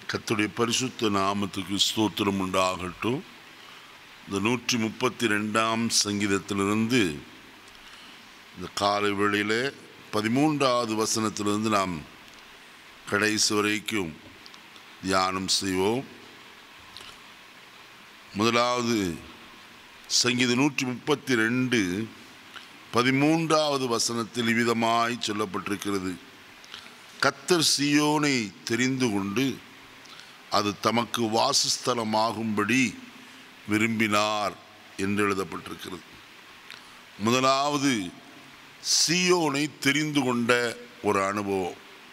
கர்த்தருடைய பரிசுத்த நாமத்துக்கு ஸ்தோத்திரம் உண்டாகட்டும் இந்த நூற்றி முப்பத்தி ரெண்டாம் சங்கீதத்திலிருந்து இந்த காலை வேளையிலே பதிமூன்றாவது வசனத்திலிருந்து நாம் கடைசி வரைக்கும் தியானம் செய்வோம் முதலாவது சங்கீத நூற்றி முப்பத்தி ரெண்டு பதிமூன்றாவது வசனத்தில் இவ்விதமாய் சொல்லப்பட்டிருக்கிறது கத்தர் சியோனை தெரிந்து கொண்டு அது தமக்கு வாசஸ்தலமாகும்படி விரும்பினார் என்று எழுதப்பட்டிருக்கிறது முதலாவது சியோனை தெரிந்து கொண்ட ஒரு அனுபவம்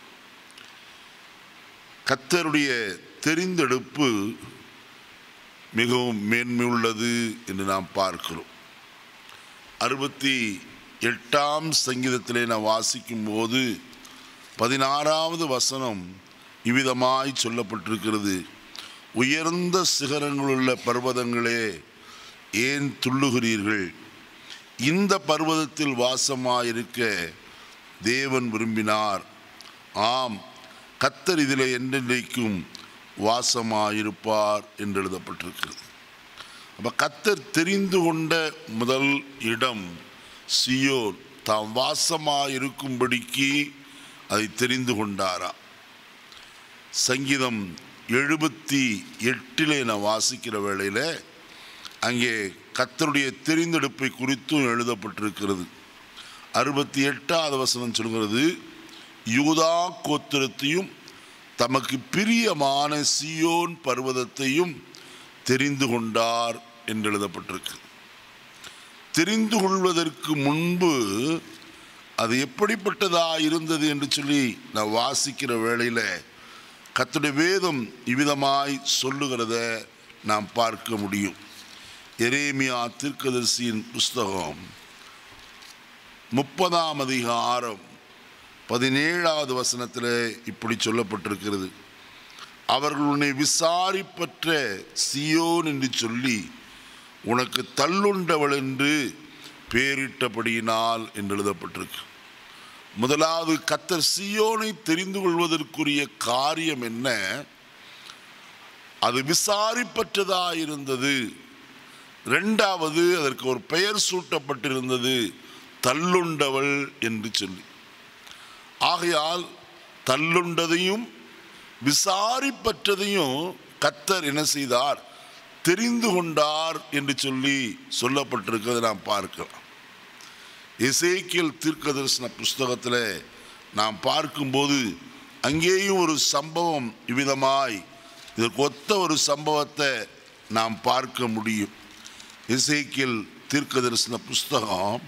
கத்தருடைய தெரிந்தெடுப்பு மிகவும் மேன்மையுள்ளது என்று நாம் பார்க்கிறோம் அறுபத்தி எட்டாம் சங்கீதத்திலே நாம் வாசிக்கும் போது பதினாறாவது வசனம் இவ்விதமாய் சொல்லப்பட்டிருக்கிறது உயர்ந்த சிகரங்களுள்ள பர்வதங்களே ஏன் துள்ளுகிறீர்கள் இந்த பர்வதத்தில் வாசமாயிருக்க தேவன் விரும்பினார் ஆம் கத்தர் இதில் என்றென்றைக்கும் வாசமாயிருப்பார் என்று எழுதப்பட்டிருக்கிறது அப்போ கத்தர் தெரிந்து கொண்ட முதல் இடம் சியோன் தாம் வாசமாயிருக்கும்படிக்கு அதை தெரிந்து கொண்டாரா சங்கீதம் எழுபத்தி எட்டிலே நான் வாசிக்கிற வேளையில் அங்கே கத்தருடைய தெரிந்தெடுப்பை குறித்தும் எழுதப்பட்டிருக்கிறது அறுபத்தி எட்டாவது வசனம் சொல்கிறது யூதா கோத்திரத்தையும் தமக்கு பிரியமான சியோன் பர்வதத்தையும் தெரிந்து கொண்டார் என்று எழுதப்பட்டிருக்கு தெரிந்து கொள்வதற்கு முன்பு அது எப்படிப்பட்டதா இருந்தது என்று சொல்லி நான் வாசிக்கிற வேளையில் கத்துடைய வேதம் இவ்விதமாய் சொல்லுகிறத நாம் பார்க்க முடியும் எரேமியா தீர்க்கதரிசியின் புஸ்தகம் முப்பதாம் அதிகாரம் பதினேழாவது வசனத்தில் இப்படி சொல்லப்பட்டிருக்கிறது அவர்கள் உன்னை விசாரிப்பற்ற சியோன் என்று சொல்லி உனக்கு தள்ளுண்டவள் என்று பேரிட்டபடியினால் என்று எழுதப்பட்டிருக்கு முதலாவது கத்தர் சியோனை தெரிந்து கொள்வதற்குரிய காரியம் என்ன அது விசாரிப்பற்றதா இருந்தது ரெண்டாவது அதற்கு ஒரு பெயர் சூட்டப்பட்டிருந்தது தள்ளுண்டவள் என்று சொல்லி ஆகையால் தள்ளுண்டதையும் விசாரிப்பற்றதையும் கத்தர் என்ன செய்தார் தெரிந்து கொண்டார் என்று சொல்லி சொல்லப்பட்டிருக்கிறதை நாம் பார்க்கலாம் எசேக்கியல் தீர்க்க தரிசன புஸ்தகத்தில் நாம் பார்க்கும்போது அங்கேயும் ஒரு சம்பவம் இவ்விதமாய் இதற்கு ஒத்த ஒரு சம்பவத்தை நாம் பார்க்க முடியும் எசேக்கியல் தீர்க்க தரிசன புஸ்தகம்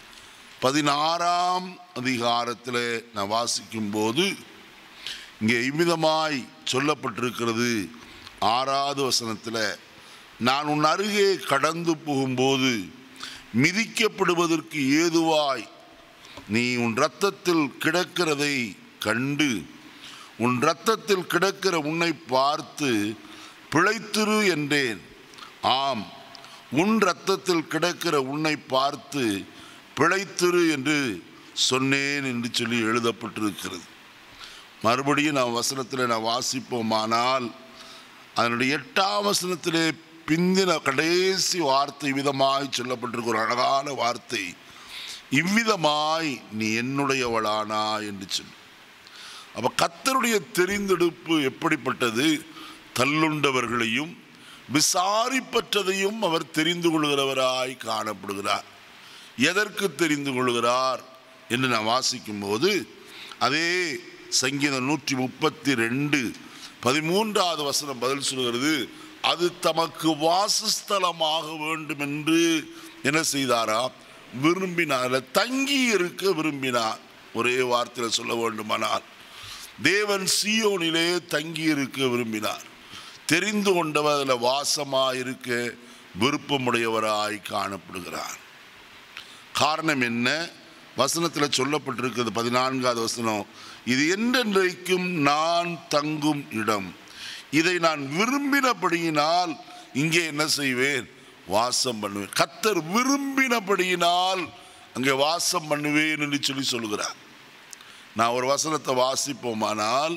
பதினாறாம் அதிகாரத்தில் நான் வாசிக்கும்போது இங்கே இவ்விதமாய் சொல்லப்பட்டிருக்கிறது ஆறாவது வசனத்தில் நான் உன் அருகே கடந்து போகும்போது மிதிக்கப்படுவதற்கு ஏதுவாய் நீ உன் இரத்தத்தில் கிடக்கிறதை கண்டு உன் இரத்தத்தில் கிடக்கிற உன்னை பார்த்து பிழைத்திரு என்றேன் ஆம் உன் இரத்தத்தில் கிடக்கிற உன்னை பார்த்து பிழைத்திரு என்று சொன்னேன் என்று சொல்லி எழுதப்பட்டிருக்கிறது மறுபடியும் நான் வசனத்தில் நான் வாசிப்போமானால் அதனுடைய எட்டாம் வசனத்திலே பிந்தின கடைசி வார்த்தை விதமாய் சொல்லப்பட்டிருக்க ஒரு அழகான வார்த்தை இவ்விதமாய் நீ என்னுடையவளானா என்று சொல்லி அப்போ கத்தருடைய தெரிந்தெடுப்பு எப்படிப்பட்டது தள்ளுண்டவர்களையும் விசாரிப்பற்றதையும் அவர் தெரிந்து கொள்கிறவராய் காணப்படுகிறார் எதற்கு தெரிந்து கொள்கிறார் என்று நான் வாசிக்கும் போது அதே சங்கீதம் நூற்றி முப்பத்தி ரெண்டு பதிமூன்றாவது வசனம் பதில் சொல்கிறது அது தமக்கு வாசஸ்தலமாக வேண்டும் என்று என்ன செய்தாரா விரும்பினார் தங்கி இருக்க விரும்பினார் ஒரே வார்த்தையில் சொல்ல வேண்டுமானால் தேவன் சியோனிலே தங்கி இருக்க விரும்பினார் தெரிந்து கொண்டவர் அதில் வாசமாக இருக்க விருப்பமுடையவராய் காணப்படுகிறார் காரணம் என்ன வசனத்தில் சொல்லப்பட்டிருக்கிறது பதினான்காவது வசனம் இது என்றென்றைக்கும் நான் தங்கும் இடம் இதை நான் விரும்பினபடியினால் இங்கே என்ன செய்வேன் வாசம் பண்ணுவேன் கத்தர் விரும்பினபடியினால் அங்கே வாசம் பண்ணுவேன் என்று சொல்லி சொல்கிறார் நான் ஒரு வசனத்தை வாசிப்போமானால்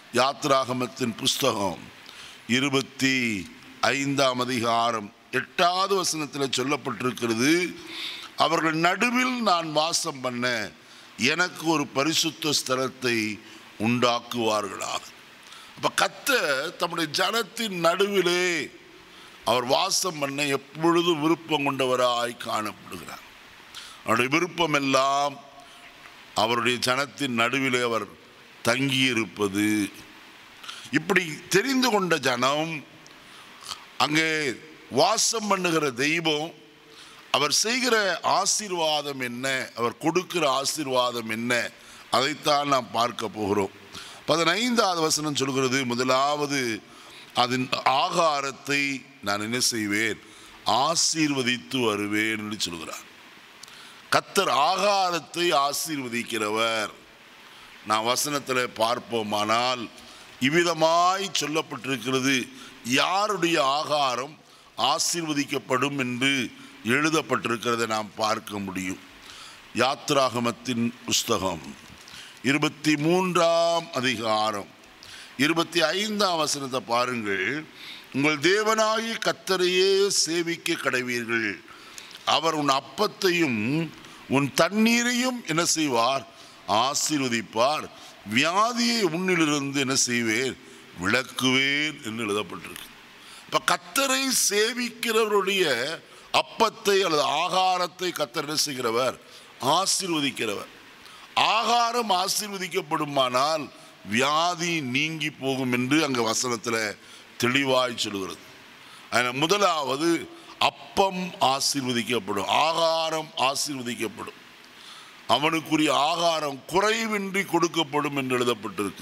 யாத்ராகமத்தின் புஸ்தகம் இருபத்தி ஐந்தாம் அதிகாரம் எட்டாவது வசனத்தில் சொல்லப்பட்டிருக்கிறது அவர்கள் நடுவில் நான் வாசம் பண்ண எனக்கு ஒரு பரிசுத்த ஸ்தலத்தை உண்டாக்குவார்களாக அப்ப கத்த தம்முடைய ஜனத்தின் நடுவிலே அவர் வாசம் பண்ண எப்பொழுதும் விருப்பம் கொண்டவராய் காணப்படுகிறார் அவருடைய விருப்பம் எல்லாம் அவருடைய ஜனத்தின் நடுவிலே அவர் தங்கியிருப்பது இப்படி தெரிந்து கொண்ட ஜனம் அங்கே வாசம் பண்ணுகிற தெய்வம் அவர் செய்கிற ஆசீர்வாதம் என்ன அவர் கொடுக்கிற ஆசீர்வாதம் என்ன அதைத்தான் நாம் பார்க்க போகிறோம் பதினைந்தாவது வசனம் சொல்கிறது முதலாவது அதன் ஆகாரத்தை நான் என்ன செய்வேன் ஆசீர்வதித்து வருவேன் என்று சொல்கிறார் கத்தர் ஆகாரத்தை ஆசீர்வதிக்கிறவர் நான் வசனத்தில் பார்ப்போமானால் இவ்விதமாய் சொல்லப்பட்டிருக்கிறது யாருடைய ஆகாரம் ஆசீர்வதிக்கப்படும் என்று எழுதப்பட்டிருக்கிறதை நாம் பார்க்க முடியும் யாத்ராகமத்தின் புஸ்தகம் இருபத்தி மூன்றாம் அதிகாரம் இருபத்தி ஐந்தாம் வசனத்தை பாருங்கள் உங்கள் தேவனாகி கத்தரையே சேவிக்க கடவீர்கள் அவர் உன் அப்பத்தையும் உன் தண்ணீரையும் என்ன செய்வார் ஆசீர்வதிப்பார் வியாதியை உன்னிலிருந்து என்ன செய்வேன் விளக்குவேன் என்று எழுதப்பட்டிருக்கு இப்ப கத்தரை சேவிக்கிறவருடைய அப்பத்தை அல்லது ஆகாரத்தை கத்தர் என்ன செய்கிறவர் ஆசீர்வதிக்கிறவர் ஆகாரம் ஆசீர்வதிக்கப்படுமானால் வியாதி நீங்கி போகும் என்று அங்க வசனத்தில் தெளிவாய் சொல்கிறது அதனால் முதலாவது அப்பம் ஆசீர்வதிக்கப்படும் ஆகாரம் ஆசீர்வதிக்கப்படும் அவனுக்குரிய ஆகாரம் குறைவின்றி கொடுக்கப்படும் என்று எழுதப்பட்டிருக்கு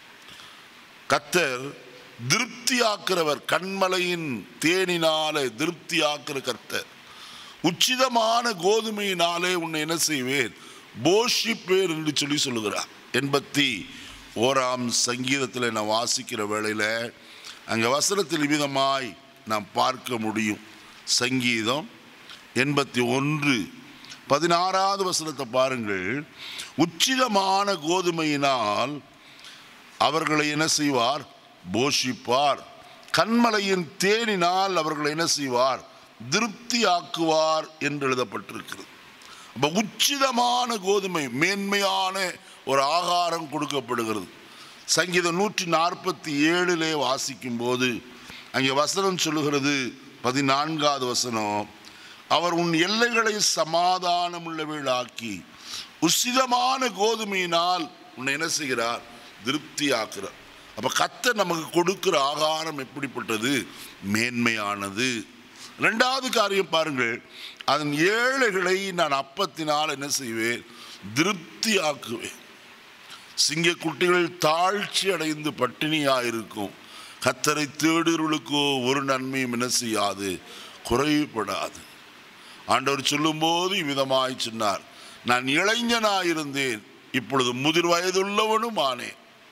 கத்தர் திருப்தியாக்குறவர் கண்மலையின் தேனினாலே திருப்தியாக்குற கர்த்தர் உச்சிதமான கோதுமையினாலே உன்னை என்ன செய்வேன் போஷிப்பேர் என்று சொல்லி சொல்லுகிறார் எண்பத்தி ஓராம் சங்கீதத்தில் நான் வாசிக்கிற வேளையில் அங்கே வசனத்தில் விதமாய் நாம் பார்க்க முடியும் சங்கீதம் எண்பத்தி ஒன்று பதினாறாவது வசனத்தை பாருங்கள் உச்சிதமான கோதுமையினால் அவர்களை என்ன செய்வார் போஷிப்பார் கண்மலையின் தேனினால் அவர்களை என்ன செய்வார் திருப்தியாக்குவார் என்று எழுதப்பட்டிருக்கிறது அப்ப உச்சிதமான கோதுமை மேன்மையான ஒரு ஆகாரம் கொடுக்கப்படுகிறது சங்கீதம் நூற்றி நாற்பத்தி ஏழிலே வாசிக்கும் போது அங்கே வசனம் சொல்லுகிறது பதினான்காவது வசனம் அவர் உன் எல்லைகளை சமாதானம் உள்ளவர்களாக்கி உசிதமான கோதுமையினால் உன்னை என்ன செய்கிறார் திருப்தியாக்குறார் அப்ப கத்தர் நமக்கு கொடுக்கிற ஆகாரம் எப்படிப்பட்டது மேன்மையானது ரெண்டாவது காரியம் பாருங்கள் அதன் ஏழைகளை நான் அப்பத்தினால் என்ன செய்வேன் திருப்தியாக்குவேன் சிங்கக்குட்டிகள் தாழ்ச்சி அடைந்து பட்டினியாயிருக்கும் கத்தரை தேடுகளுக்கோ ஒரு நன்மையும் என்ன செய்யாது குறைவுபடாது ஆண்டவர் சொல்லும்போது இவ்விதமாய் சொன்னார் நான் இளைஞனாயிருந்தேன் இப்பொழுது முதிர் வயதுள்ளவனும் ஆனேன்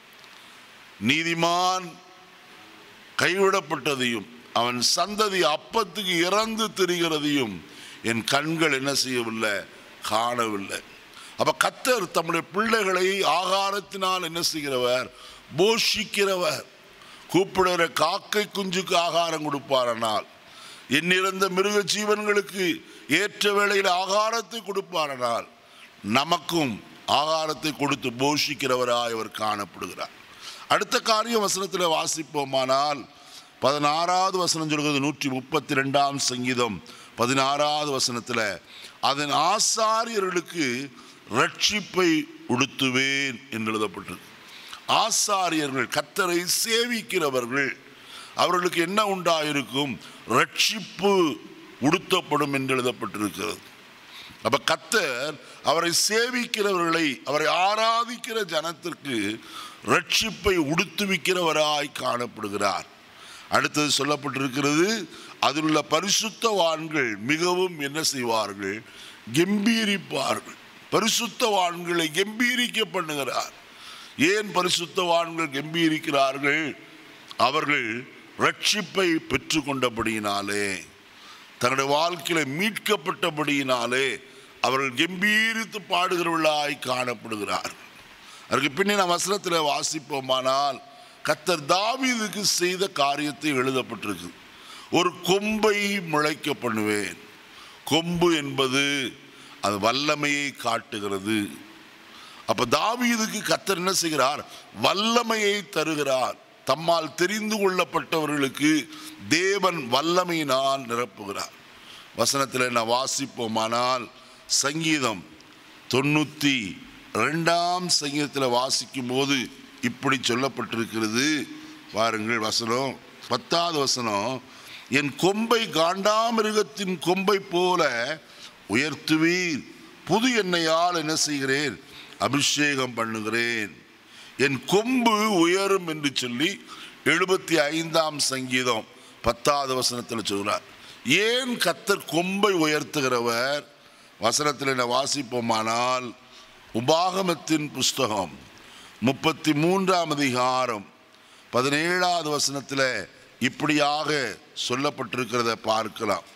நீதிமான் கைவிடப்பட்டதையும் அவன் சந்ததி அப்பத்துக்கு இறந்து திரிகிறதையும் என் கண்கள் என்ன செய்யவில்லை காணவில்லை அப்ப கத்தர் தம்முடைய பிள்ளைகளை ஆகாரத்தினால் என்ன செய்கிறவர் போஷிக்கிறவர் கூப்பிடுகிற காக்கை குஞ்சுக்கு ஆகாரம் கொடுப்பாரனால் எண்ணிறந்த மிருக ஜீவன்களுக்கு ஏற்ற வேளையில் ஆகாரத்தை கொடுப்பாரனால் நமக்கும் ஆகாரத்தை கொடுத்து போஷிக்கிறவராய் அவர் காணப்படுகிறார் அடுத்த காரியம் வசனத்தில் வாசிப்போமானால் பதினாறாவது வசனம் சொல்கிறது நூற்றி முப்பத்தி ரெண்டாம் சங்கீதம் பதினாறாவது வசனத்தில் அதன் ஆசாரியர்களுக்கு ரட்சிப்பை உடுத்துவேன் என்று எழுதப்பட்டிருக்கு ஆசாரியர்கள் கத்தரை சேவிக்கிறவர்கள் அவர்களுக்கு என்ன உண்டாயிருக்கும் ரட்சிப்பு உடுத்தப்படும் என்று எழுதப்பட்டிருக்கிறது அப்ப கத்தர் அவரை சேவிக்கிறவர்களை அவரை ஆராதிக்கிற ஜனத்திற்கு ரட்சிப்பை உடுத்துவிக்கிறவராய் காணப்படுகிறார் அடுத்தது சொல்லப்பட்டிருக்கிறது அதில் உள்ள பரிசுத்தவான்கள் மிகவும் என்ன செய்வார்கள் கெம்பீரிப்பார்கள் பரிசுத்தவான்களை கெம்பீரிக்க பண்ணுகிறார் ஏன் பரிசுத்தவான்கள் கெம்பீரிக்கிறார்கள் அவர்கள் ரட்சிப்பை பெற்றுக்கொண்டபடியினாலே தன்னுடைய வாழ்க்கையில மீட்கப்பட்டபடியினாலே அவர்கள் கம்பீரித்து பாடுகிறவர்களாய் காணப்படுகிறார் அதற்கு பின்னே நாம் வசனத்தில் வாசிப்போமானால் கத்தர் தாவீதுக்கு செய்த காரியத்தை எழுதப்பட்டிருக்கு ஒரு கொம்பை முளைக்க பண்ணுவேன் கொம்பு என்பது அது வல்லமையை காட்டுகிறது அப்ப தாவீதுக்கு கத்தர் என்ன செய்கிறார் வல்லமையை தருகிறார் தம்மால் தெரிந்து கொள்ளப்பட்டவர்களுக்கு தேவன் வல்லமையினால் நிரப்புகிறார் வசனத்தில் நான் வாசிப்போமானால் சங்கீதம் தொண்ணூற்றி ரெண்டாம் சங்கீதத்தில் வாசிக்கும் போது இப்படி சொல்லப்பட்டிருக்கிறது பாருங்கள் வசனம் பத்தாவது வசனம் என் கொம்பை காண்டாமிருகத்தின் கொம்பை போல உயர்த்துவீர் புது எண்ணெயால் என்ன செய்கிறேன் அபிஷேகம் பண்ணுகிறேன் என் கொம்பு உயரும் என்று சொல்லி எழுபத்தி ஐந்தாம் சங்கீதம் பத்தாவது வசனத்தில் சொல்கிறார் ஏன் கத்தர் கொம்பை உயர்த்துகிறவர் வசனத்தில் என்ன வாசிப்போமானால் உபாகமத்தின் புஸ்தகம் முப்பத்தி மூன்றாம் அதிகாரம் பதினேழாவது வசனத்தில் இப்படியாக சொல்லப்பட்டிருக்கிறத பார்க்கலாம்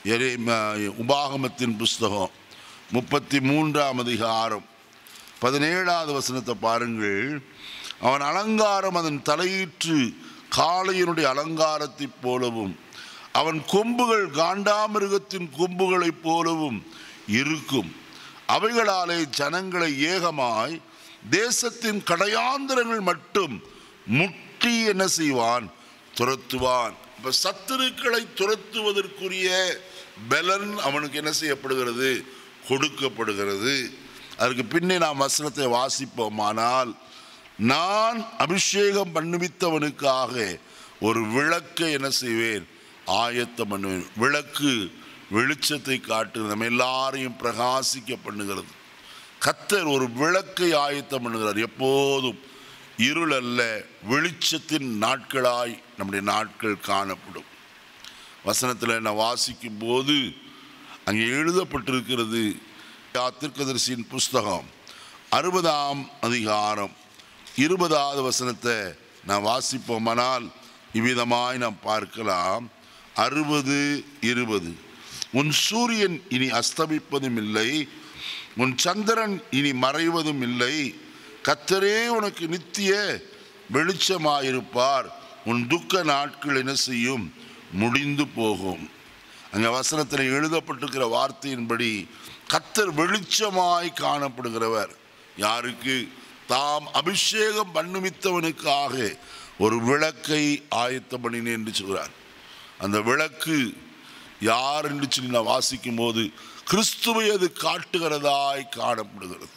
எரே- உபாகமத்தின் புஸ்தகம் முப்பத்தி மூன்றாம் அதிகாரம் பதினேழாவது வசனத்தை பாருங்கள் அவன் அலங்காரம் அதன் தலையீற்று காளையனுடைய அலங்காரத்தைப் போலவும் அவன் கொம்புகள் காண்டாமிருகத்தின் கொம்புகளைப் போலவும் இருக்கும் அவைகளாலே ஜனங்களை ஏகமாய் தேசத்தின் கடையாந்திரங்கள் மட்டும் முட்டி என்ன செய்வான் துரத்துவான் இப்ப சத்துருக்களை துரத்துவதற்குரிய பலன் அவனுக்கு என்ன செய்யப்படுகிறது கொடுக்கப்படுகிறது அதற்கு பின்னே நாம் வசனத்தை வாசிப்போமானால் நான் அபிஷேகம் பண்ணுவித்தவனுக்காக ஒரு விளக்கை என்ன செய்வேன் ஆயத்தம் பண்ணுவேன் விளக்கு வெளிச்சத்தை காட்டு நம்ம எல்லாரையும் பிரகாசிக்க பண்ணுகிறது கத்தர் ஒரு விளக்கை ஆயத்தம் பண்ணுகிறார் எப்போதும் இருள் அல்ல வெளிச்சத்தின் நாட்களாய் நம்முடைய நாட்கள் காணப்படும் வசனத்தில் நான் வாசிக்கும் போது அங்கே எழுதப்பட்டிருக்கிறது திருக்கதரிசியின் புஸ்தகம் அறுபதாம் அதிகாரம் இருபதாவது வசனத்தை நான் வாசிப்போமானால் இவ்விதமாய் நாம் பார்க்கலாம் அறுபது இருபது உன் சூரியன் இனி அஸ்தமிப்பதும் இல்லை உன் சந்திரன் இனி மறைவதும் இல்லை கத்தரே உனக்கு நித்திய வெளிச்சமாயிருப்பார் உன் துக்க நாட்கள் என்ன செய்யும் முடிந்து போகும் அங்கே வசனத்தில் எழுதப்பட்டிருக்கிற வார்த்தையின்படி கத்தர் வெளிச்சமாய் காணப்படுகிறவர் யாருக்கு தாம் அபிஷேகம் பண்ணுவித்தவனுக்காக ஒரு விளக்கை ஆயத்தம் பண்ணினேன் என்று சொல்கிறார் அந்த விளக்கு யார் என்று சொல்லி நான் வாசிக்கும் போது கிறிஸ்துவை அது காட்டுகிறதாய் காணப்படுகிறது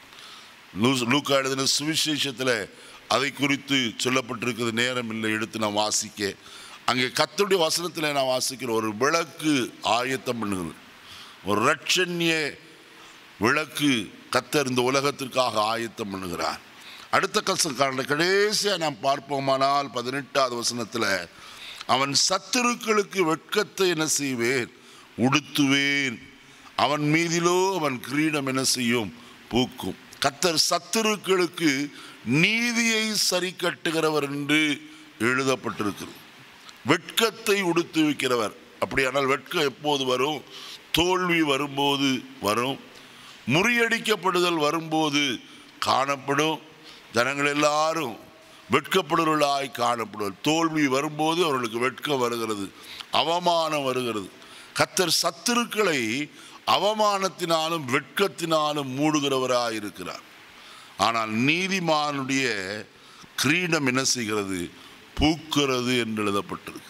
லூஸ்- லூக்கா எழுதின சுவிசேஷத்தில் அதை குறித்து சொல்லப்பட்டிருக்கிறது நேரம் இல்லை எடுத்து நான் வாசிக்க அங்கே கத்தருடைய வசனத்தில் நான் வாசிக்கிற ஒரு விளக்கு ஆயத்தம் பண்ணுகிறது ஒரு ரட்சண்ய விளக்கு கத்தர் இந்த உலகத்திற்காக ஆயத்தம் பண்ணுகிறார் அடுத்த கச கடைசியாக நாம் பார்ப்போமானால் பதினெட்டாவது வசனத்தில் அவன் சத்துருக்களுக்கு வெட்கத்தை என்ன செய்வேன் உடுத்துவேன் அவன் மீதிலோ அவன் கிரீடம் என்ன செய்யும் பூக்கும் கத்தர் சத்துருக்களுக்கு நீதியை சரி கட்டுகிறவர் என்று எழுதப்பட்டிருக்கிறது வெட்கத்தை உடுத்து வைக்கிறவர் அப்படியானால் வெட்கம் எப்போது வரும் தோல்வி வரும்போது வரும் முறியடிக்கப்படுதல் வரும்போது காணப்படும் ஜனங்கள் எல்லாரும் வெட்கப்படுவர்களாய் காணப்படுவர் தோல்வி வரும்போது அவர்களுக்கு வெட்கம் வருகிறது அவமானம் வருகிறது கத்தர் சத்துருக்களை அவமானத்தினாலும் வெட்கத்தினாலும் மூடுகிறவராய் இருக்கிறார் ஆனால் நீதிமானுடைய கிரீடம் என்ன செய்கிறது பூக்கிறது என்று எழுதப்பட்டிருக்கு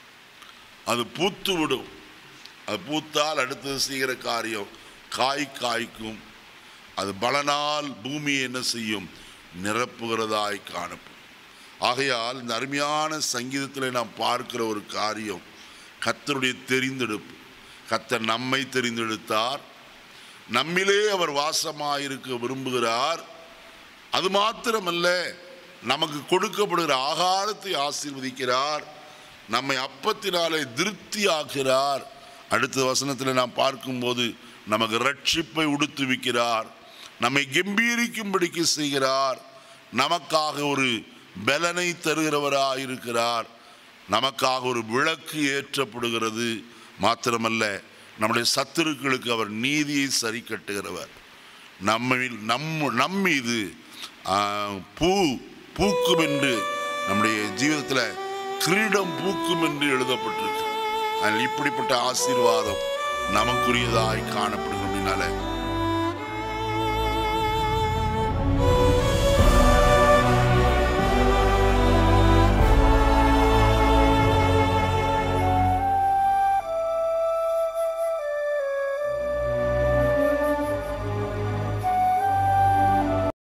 அது பூத்து விடும் அது பூத்தால் அடுத்தது செய்கிற காரியம் காய் காய்க்கும் அது பலனால் பூமியை என்ன செய்யும் நிரப்புகிறதாய் காணப்படும் ஆகையால் இந்த அருமையான சங்கீதத்தில் நாம் பார்க்கிற ஒரு காரியம் கத்தருடைய தெரிந்தெடுப்பு கத்தர் நம்மை தெரிந்தெடுத்தார் நம்மிலே அவர் வாசமாயிருக்க விரும்புகிறார் அது மாத்திரமல்ல நமக்கு கொடுக்கப்படுகிற ஆகாரத்தை ஆசீர்வதிக்கிறார் நம்மை அப்பத்தினாலே திருப்தி ஆகிறார் அடுத்த வசனத்தில் நாம் பார்க்கும்போது நமக்கு ரட்சிப்பை உடுத்துவிக்கிறார் நம்மை கம்பீரிக்கும்படிக்கு செய்கிறார் நமக்காக ஒரு பலனை தருகிறவராயிருக்கிறார் நமக்காக ஒரு விளக்கு ஏற்றப்படுகிறது மாத்திரமல்ல நம்முடைய சத்துருக்களுக்கு அவர் நீதியை சரி கட்டுகிறவர் நம்மில் நம் நம்மீது ஆ, பூ பூக்கும் என்று நம்முடைய ஜீவிதத்தில் கிரீடம் பூக்கும் என்று எழுதப்பட்டிருக்கு அதில் இப்படிப்பட்ட ஆசீர்வாதம் நமக்குரியதாய் காணப்படுகிறதுனால